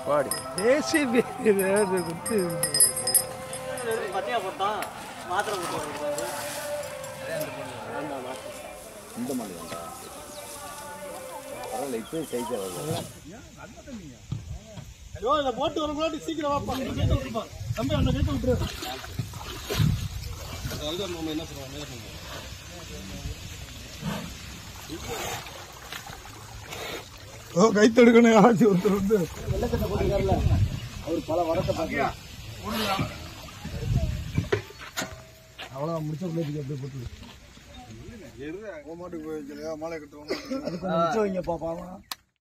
பாடி JCB கொடுத்து பட்டியா போட்டான் மாத்திரை போட்டு இந்த மாதிரி வேண்டா பரவாயில்ல இப்பயும் சைஸாக வருது ஐயோ இதை போட்டு வர முன்னாடி சீக்கிரம் வாப்பா இந்த கேட்ட விட்டுப்பா தம்பி அந்த கேட்ட விட்டுரு அதாவது நம்ம என்ன சொல்லுவோம் மேலே பண்ணுவோம் ஓ கை தடுக்கணும் ஆச்சு ஒருத்தர் வந்து வெள்ளக்கட்டை போட்டுருக்காருல்ல அவர் பல வரத்தை பார்க்க அவ்வளோ முடிச்ச பிள்ளைக்கு அப்படியே போட்டு அதுக்கு மிச்சம் வைங்க பாப்பா